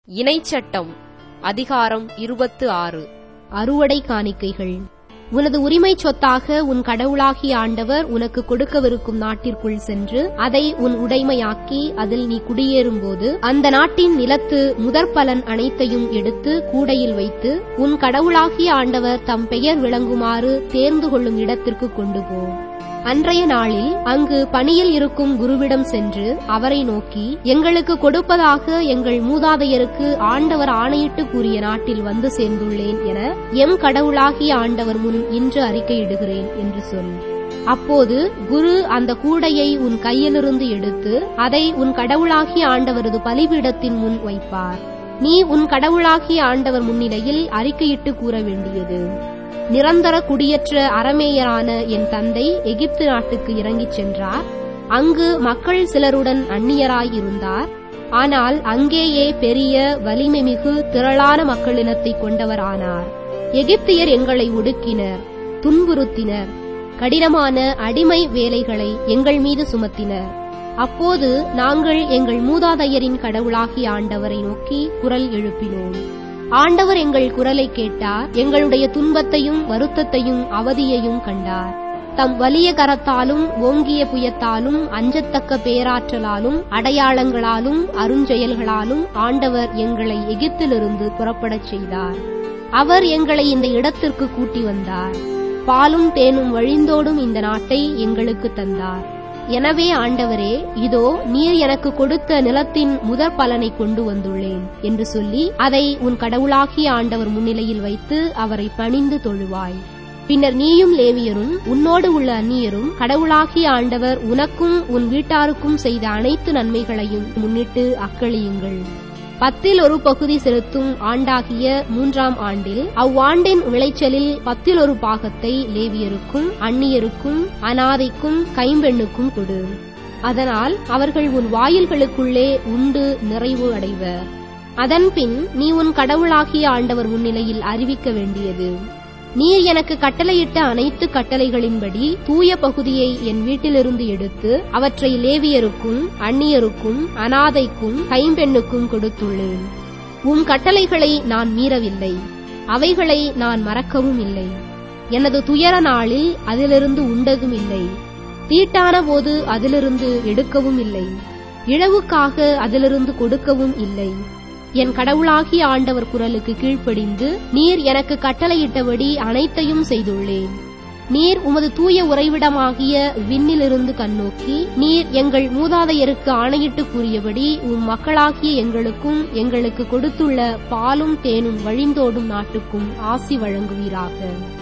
இணைச்சட்டம் அதிகாரம் இருபத்து ஆறு அறுவடை காணிக்கைகள் உனது உரிமைச் சொத்தாக உன் கடவுளாகிய ஆண்டவர் உனக்கு கொடுக்கவிருக்கும் நாட்டிற்குள் சென்று அதை உன் உடைமையாக்கி அதில் நீ குடியேறும்போது அந்த நாட்டின் நிலத்து முதற்பலன் அனைத்தையும் எடுத்து கூடையில் வைத்து உன் கடவுளாகிய ஆண்டவர் தம் பெயர் விளங்குமாறு தேர்ந்து கொள்ளும் இடத்திற்கு கொண்டு போ அன்றைய நாளில் அங்கு பணியில் இருக்கும் குருவிடம் சென்று அவரை நோக்கி எங்களுக்கு கொடுப்பதாக எங்கள் மூதாதையருக்கு ஆண்டவர் ஆணையிட்டு கூறிய நாட்டில் வந்து சேர்ந்துள்ளேன் என எம் கடவுளாகிய ஆண்டவர் முன் இன்று அறிக்கையிடுகிறேன் என்று சொல் அப்போது குரு அந்த கூடையை உன் கையிலிருந்து எடுத்து அதை உன் கடவுளாகிய ஆண்டவரது பலிபீடத்தின் முன் வைப்பார் நீ உன் கடவுளாகிய ஆண்டவர் முன்னிலையில் அறிக்கையிட்டு கூற வேண்டியது நிரந்தர குடியற்ற அறமேயரான என் தந்தை எகிப்து நாட்டுக்கு இறங்கிச் சென்றார் அங்கு மக்கள் சிலருடன் அந்நியராய் இருந்தார் ஆனால் அங்கேயே பெரிய வலிமை மிகு திரளான மக்களினத்தை கொண்டவர் ஆனார் எகிப்தியர் எங்களை ஒடுக்கினர் துன்புறுத்தினர் கடினமான அடிமை வேலைகளை எங்கள் மீது சுமத்தினர் அப்போது நாங்கள் எங்கள் மூதாதையரின் கடவுளாகிய ஆண்டவரை நோக்கி குரல் எழுப்பினோம் ஆண்டவர் எங்கள் குரலை கேட்டார் எங்களுடைய துன்பத்தையும் வருத்தத்தையும் அவதியையும் கண்டார் தம் வலிய கரத்தாலும் ஓங்கிய புயத்தாலும் அஞ்சத்தக்க பேராற்றலாலும் அடையாளங்களாலும் அருஞ்செயல்களாலும் ஆண்டவர் எங்களை எகிப்திலிருந்து புறப்படச் செய்தார் அவர் எங்களை இந்த இடத்திற்கு கூட்டி வந்தார் பாலும் தேனும் வழிந்தோடும் இந்த நாட்டை எங்களுக்கு தந்தார் எனவே ஆண்டவரே இதோ நீர் எனக்கு கொடுத்த நிலத்தின் முதற் பலனை கொண்டு வந்துள்ளேன் என்று சொல்லி அதை உன் கடவுளாகிய ஆண்டவர் முன்னிலையில் வைத்து அவரை பணிந்து தொழுவாய் பின்னர் நீயும் லேவியரும் உன்னோடு உள்ள அந்நியரும் கடவுளாகிய ஆண்டவர் உனக்கும் உன் வீட்டாருக்கும் செய்த அனைத்து நன்மைகளையும் முன்னிட்டு அக்களியுங்கள் பத்தில் ஒரு பகுதி செலுத்தும் ஆண்டாகிய மூன்றாம் ஆண்டில் அவ்வாண்டின் விளைச்சலில் பத்தில் ஒரு பாகத்தை லேவியருக்கும் அந்நியருக்கும் அனாதைக்கும் கைம்பெண்ணுக்கும் கொடு அதனால் அவர்கள் உன் வாயில்களுக்குள்ளே உண்டு நிறைவு அடைவர் அதன்பின் நீ உன் கடவுளாகிய ஆண்டவர் முன்னிலையில் அறிவிக்க வேண்டியது நீர் எனக்கு கட்டளையிட்ட அனைத்து கட்டளைகளின்படி தூய பகுதியை என் வீட்டிலிருந்து எடுத்து அவற்றை லேவியருக்கும் அந்நியருக்கும் அனாதைக்கும் கைம்பெண்ணுக்கும் கொடுத்துள்ளேன் உம் கட்டளைகளை நான் மீறவில்லை அவைகளை நான் மறக்கவும் இல்லை எனது துயர நாளில் அதிலிருந்து உண்டதும் இல்லை தீட்டான போது அதிலிருந்து எடுக்கவும் இல்லை இழவுக்காக அதிலிருந்து கொடுக்கவும் இல்லை என் கடவுளாகிய ஆண்டவர் குரலுக்கு கீழ்ப்படிந்து நீர் எனக்கு கட்டளையிட்டபடி அனைத்தையும் செய்துள்ளேன் நீர் உமது தூய உறைவிடமாகிய விண்ணிலிருந்து கண்ணோக்கி நீர் எங்கள் மூதாதையருக்கு ஆணையிட்டு கூறியபடி உம் மக்களாகிய எங்களுக்கும் எங்களுக்கு கொடுத்துள்ள பாலும் தேனும் வழிந்தோடும் நாட்டுக்கும் ஆசி வழங்குவீராக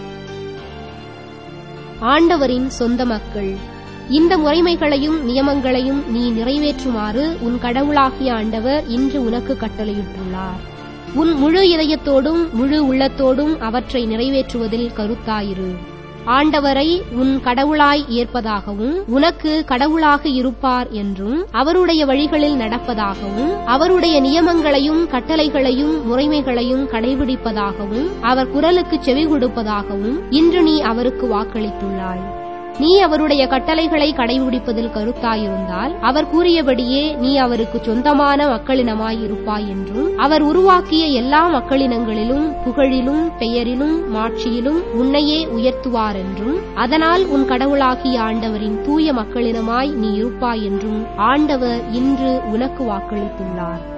ஆண்டவரின் சொந்த மக்கள் இந்த முறைமைகளையும் நியமங்களையும் நீ நிறைவேற்றுமாறு உன் கடவுளாகிய ஆண்டவர் இன்று உனக்கு கட்டளையிட்டுள்ளார் உன் முழு இதயத்தோடும் முழு உள்ளத்தோடும் அவற்றை நிறைவேற்றுவதில் கருத்தாயிரு ஆண்டவரை உன் கடவுளாய் ஏற்பதாகவும் உனக்கு கடவுளாக இருப்பார் என்றும் அவருடைய வழிகளில் நடப்பதாகவும் அவருடைய நியமங்களையும் கட்டளைகளையும் முறைமைகளையும் கடைபிடிப்பதாகவும் அவர் குரலுக்கு செவி கொடுப்பதாகவும் இன்று நீ அவருக்கு வாக்களித்துள்ளாய் நீ அவருடைய கட்டளைகளை கடைபிடிப்பதில் கருத்தாயிருந்தால் அவர் கூறியபடியே நீ அவருக்கு சொந்தமான மக்களினமாய் இருப்பாய் என்றும் அவர் உருவாக்கிய எல்லா மக்களினங்களிலும் புகழிலும் பெயரிலும் மாட்சியிலும் உன்னையே உயர்த்துவார் என்றும் அதனால் உன் கடவுளாகிய ஆண்டவரின் தூய மக்களினமாய் நீ இருப்பாய் என்றும் ஆண்டவர் இன்று உனக்கு வாக்களித்துள்ளார்